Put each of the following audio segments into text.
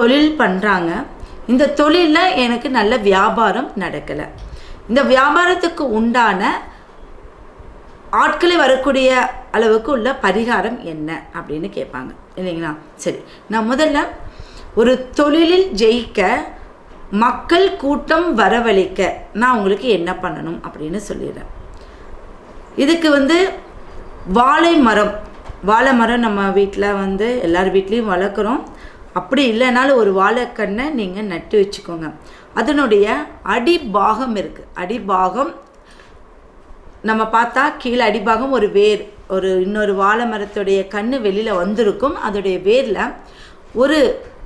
தொழில் பண்ணுறாங்க இந்த தொழிலில் எனக்கு நல்ல வியாபாரம் நடக்கலை இந்த வியாபாரத்துக்கு உண்டான ஆட்களே வரக்கூடிய அளவுக்கு உள்ள பரிகாரம் என்ன அப்படின்னு கேட்பாங்க இல்லைங்களா சரி நான் முதல்ல ஒரு தொழிலில் ஜெயிக்க மக்கள் கூட்டம் வரவழைக்க நான் உங்களுக்கு என்ன பண்ணணும் அப்படின்னு சொல்லிடுறேன் இதுக்கு வந்து வாழை மரம் வாழை மரம் நம்ம வீட்டில் வந்து எல்லார் வீட்லேயும் வளர்க்குறோம் அப்படி இல்லைனாலும் ஒரு வாழைக்கண்ணை நீங்கள் நட்டு வச்சுக்கோங்க அதனுடைய அடிபாகம் இருக்குது அடிபாகம் நம்ம பார்த்தா கீழே அடிபாகம் ஒரு வேர் ஒரு இன்னொரு வாழை மரத்துடைய கண்ணு வெளியில் வந்திருக்கும் அதோடைய வேரில் ஒரு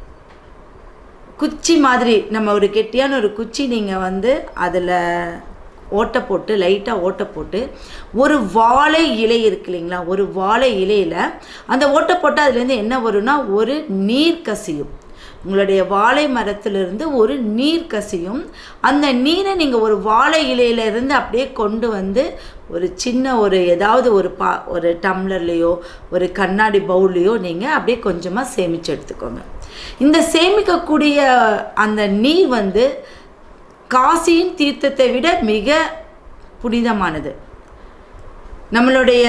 குச்சி மாதிரி நம்ம ஒரு கெட்டியான ஒரு குச்சி நீங்கள் வந்து அதில் ஓட்டை போட்டு லைட்டாக ஓட்டை போட்டு ஒரு வாழை இலை இருக்கு இல்லைங்களா ஒரு வாழை இலையில் அந்த ஓட்டை போட்டு அதுலேருந்து என்ன வரும்னா ஒரு நீர் கசியும் உங்களுடைய வாழை மரத்திலிருந்து ஒரு நீர் கசியும் அந்த நீரை நீங்கள் ஒரு வாழை இலையிலேருந்து அப்படியே கொண்டு வந்து ஒரு சின்ன ஒரு ஏதாவது ஒரு பா ஒரு டம்ளர்லேயோ ஒரு கண்ணாடி பவுல்லையோ நீங்கள் அப்படியே கொஞ்சமாக சேமித்து எடுத்துக்கோங்க இந்த சேமிக்கக்கூடிய அந்த நீர் வந்து காசியின் தீர்த்தத்தை விட மிக புனிதமானது நம்மளுடைய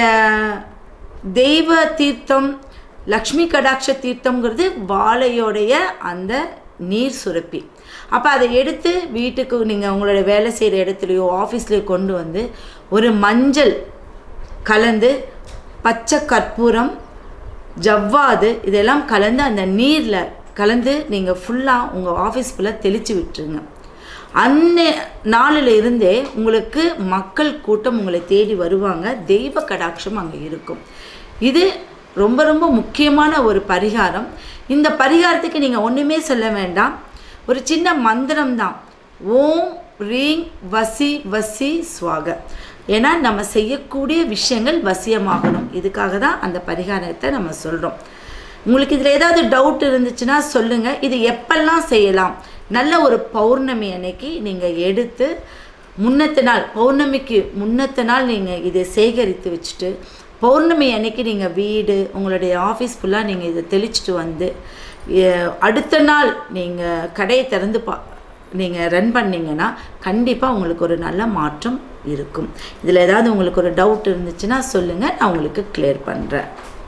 தெய்வ தீர்த்தம் லக்ஷ்மி கடாட்ச தீர்த்தம்ங்கிறது வாழையோடைய அந்த நீர் சுரப்பி அப்போ அதை எடுத்து வீட்டுக்கு நீங்கள் உங்களோட வேலை செய்கிற இடத்துலையோ ஆஃபீஸ்லேயோ கொண்டு வந்து ஒரு மஞ்சள் கலந்து பச்சை கற்பூரம் ஜவ்வாது இதெல்லாம் கலந்து அந்த நீரில் கலந்து நீங்கள் ஃபுல்லாக உங்கள் ஆஃபீஸ் ஃபுல்லாக தெளித்து விட்டுருங்க அன்னை நாளில் இருந்தே உங்களுக்கு மக்கள் கூட்டம் உங்களை தேடி வருவாங்க தெய்வ கடாட்சம் அங்கே இருக்கும் இது ரொம்ப ரொம்ப முக்கியமான ஒரு பரிகாரம் இந்த பரிகாரத்துக்கு நீங்கள் ஒன்றுமே சொல்ல வேண்டாம் ஒரு சின்ன மந்திரம் தான் ஓம் ரீங் வசி வசி ஸ்வாக ஏன்னா நம்ம செய்யக்கூடிய விஷயங்கள் வசியமாகணும் இதுக்காக தான் அந்த பரிகாரத்தை நம்ம சொல்கிறோம் உங்களுக்கு இதில் ஏதாவது டவுட் இருந்துச்சுன்னா சொல்லுங்கள் இது எப்பெல்லாம் செய்யலாம் நல்ல ஒரு பௌர்ணமி அன்னைக்கு நீங்கள் எடுத்து முன்னத்து நாள் பௌர்ணமிக்கு முன்னத்து நாள் நீங்கள் இதை சேகரித்து வச்சுட்டு பௌர்ணமி அன்னைக்கு நீங்கள் வீடு உங்களுடைய ஆஃபீஸ் ஃபுல்லாக நீங்கள் இதை தெளிச்சிட்டு வந்து எ- அடுத்த நாள் நீங்கள் கடையை திறந்து பா நீங்கள் ரன் பண்ணீங்கன்னா கண்டிப்பாக உங்களுக்கு ஒரு நல்ல மாற்றம் இருக்கும் இதில் ஏதாவது உங்களுக்கு ஒரு டவுட் இருந்துச்சுன்னா சொல்லுங்கள் நான் உங்களுக்கு கிளியர் பண்ணுறேன்